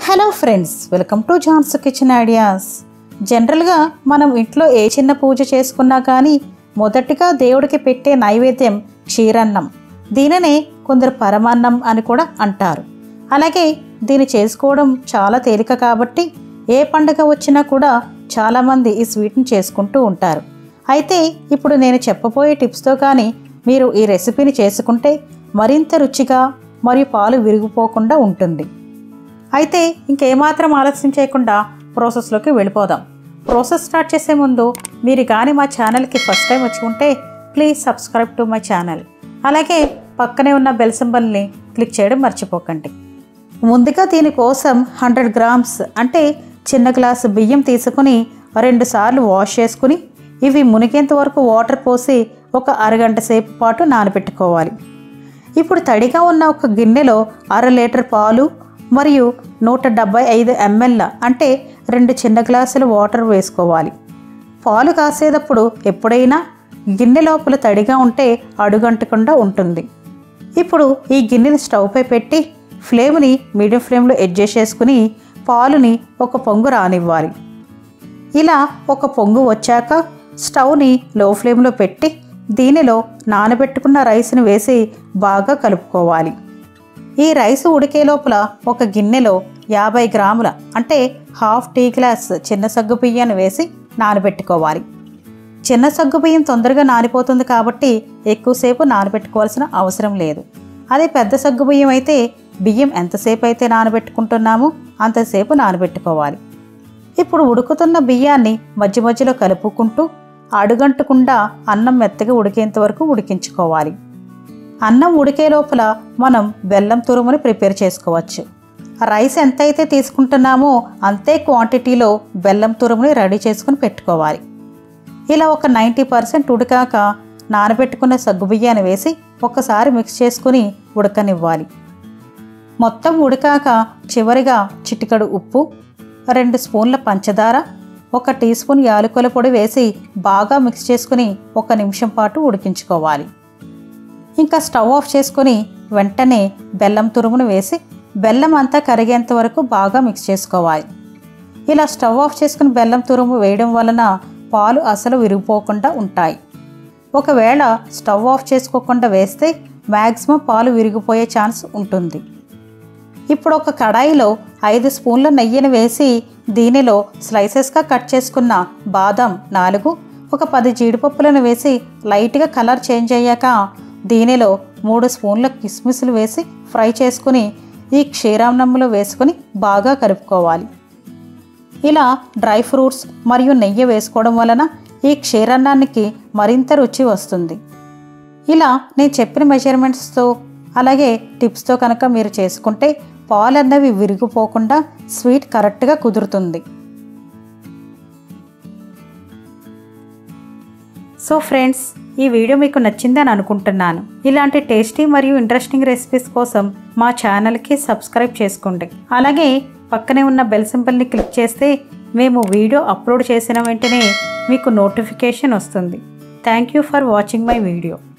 hello friends welcome to John's kitchen ideas జనరల్గా మనం ఇంట్లో ఏ చిన్న పూజ చేసుకున్నా కానీ మొదటిగా దేవుడికి పెట్టే నైవేద్యం క్షీరన్నం దీనినే కొందరు పరమాన్నం అని కూడా అంటారు అలాగే దీన్ని చేసుకోవడం చాలా తేలిక కాబట్టి ఏ పండుగ వచ్చినా కూడా చాలామంది ఈ స్వీట్ని చేసుకుంటూ ఉంటారు అయితే ఇప్పుడు నేను చెప్పబోయే టిప్స్తో కానీ మీరు ఈ రెసిపీని చేసుకుంటే మరింత రుచిగా మరియు పాలు విరిగిపోకుండా ఉంటుంది అయితే ఇంకేమాత్రం ఆలస్యం చేయకుండా ప్రాసెస్లోకి వెళ్ళిపోదాం ప్రాసెస్ స్టార్ట్ చేసే ముందు మీరు కానీ మా ఛానల్కి ఫస్ట్ టైం వచ్చి ఉంటే please subscribe to my channel అలాగే పక్కనే ఉన్న బెల్ సింబల్ని క్లిక్ చేయడం మర్చిపోకండి ముందుగా దీనికోసం హండ్రెడ్ గ్రామ్స్ అంటే చిన్న గ్లాసు బియ్యం తీసుకుని రెండుసార్లు వాష్ చేసుకుని ఇవి మునిగేంత వరకు వాటర్ పోసి ఒక అరగంట సేపు పాటు నానబెట్టుకోవాలి ఇప్పుడు తడిగా ఉన్న ఒక గిన్నెలో అర లీటర్ పాలు మరియు నూట డెబ్బై ఐదు ఎంఎల్ అంటే రెండు చిన్న గ్లాసులు వాటర్ వేసుకోవాలి పాలు కాసేటప్పుడు ఎప్పుడైనా గిన్నె లోపల తడిగా ఉంటే అడుగంటకుండా ఉంటుంది ఇప్పుడు ఈ గిన్నెని స్టవ్పై పెట్టి ఫ్లేమ్ని మీడియం ఫ్లేమ్లో అడ్జస్ట్ చేసుకుని పాలుని ఒక పొంగు రానివ్వాలి ఇలా ఒక పొంగు వచ్చాక స్టవ్ని లో ఫ్లేమ్లో పెట్టి దీనిలో నానబెట్టుకున్న రైస్ని వేసి బాగా కలుపుకోవాలి ఈ రైస్ ఉడికే లోపల ఒక గిన్నెలో యాభై గ్రాముల అంటే హాఫ్ టీ గ్లాస్ చిన్న సగ్గు బియ్యాన్ని వేసి నానబెట్టుకోవాలి చిన్న సగ్గు బియ్యం తొందరగా నానిపోతుంది కాబట్టి ఎక్కువసేపు నానబెట్టుకోవాల్సిన అవసరం లేదు అదే పెద్ద సగ్గు బియ్యం అయితే బియ్యం ఎంతసేపు అయితే నానబెట్టుకుంటున్నామో అంతసేపు నానబెట్టుకోవాలి ఇప్పుడు ఉడుకుతున్న బియ్యాన్ని మధ్య మధ్యలో కలుపుకుంటూ అడుగంటకుండా అన్నం మెత్తగా ఉడికేంత వరకు ఉడికించుకోవాలి అన్నం ఉడికే లోపల మనం బెల్లం తురుముని ప్రిపేర్ చేసుకోవచ్చు రైస్ ఎంతైతే తీసుకుంటున్నామో అంతే క్వాంటిటీలో బెల్లం తురుముని రెడీ చేసుకుని పెట్టుకోవాలి ఇలా ఒక నైంటీ పర్సెంట్ ఉడికాక నానబెట్టుకున్న సగ్గుబియ్యాన్ని వేసి ఒక్కసారి మిక్స్ చేసుకుని ఉడకనివ్వాలి మొత్తం ఉడికాక చివరిగా చిటికడు ఉప్పు రెండు స్పూన్ల పంచదార ఒక టీ స్పూన్ యాలకుల పొడి వేసి బాగా మిక్స్ చేసుకుని ఒక నిమిషం పాటు ఉడికించుకోవాలి ఇంకా స్టవ్ ఆఫ్ చేసుకొని వెంటనే బెల్లం తురుమును వేసి బెల్లం అంతా కరిగేంత వరకు బాగా మిక్స్ చేసుకోవాలి ఇలా స్టవ్ ఆఫ్ చేసుకుని బెల్లం తురుము వేయడం వలన పాలు అసలు విరిగిపోకుండా ఉంటాయి ఒకవేళ స్టవ్ ఆఫ్ చేసుకోకుండా వేస్తే మ్యాక్సిమం పాలు విరిగిపోయే ఛాన్స్ ఉంటుంది ఇప్పుడు ఒక కడాయిలో ఐదు స్పూన్ల నెయ్యిని వేసి దీనిలో స్లైసెస్గా కట్ చేసుకున్న బాదం నాలుగు ఒక పది జీడిపప్పులను వేసి లైట్గా కలర్ చేంజ్ అయ్యాక దీనిలో మూడు స్పూన్ల కిస్మిస్లు వేసి ఫ్రై చేసుకుని ఈ క్షీరాన్నంలో వేసుకుని బాగా కలుపుకోవాలి ఇలా డ్రై ఫ్రూట్స్ మరియు నెయ్యి వేసుకోవడం వలన ఈ క్షీరన్నానికి మరింత రుచి వస్తుంది ఇలా నేను చెప్పిన మెజర్మెంట్స్తో అలాగే టిప్స్తో కనుక మీరు చేసుకుంటే పాలు అన్నవి విరిగిపోకుండా స్వీట్ కరెక్ట్గా కుదురుతుంది సో ఫ్రెండ్స్ ఈ వీడియో మీకు నచ్చిందని అనుకుంటున్నాను ఇలాంటి టేస్టీ మరియు ఇంట్రెస్టింగ్ రెసిపీస్ కోసం మా ఛానల్కి సబ్స్క్రైబ్ చేసుకోండి అలాగే పక్కనే ఉన్న బెల్ సింబల్ని క్లిక్ చేస్తే మేము వీడియో అప్లోడ్ చేసిన వెంటనే మీకు నోటిఫికేషన్ వస్తుంది thank you for watching my video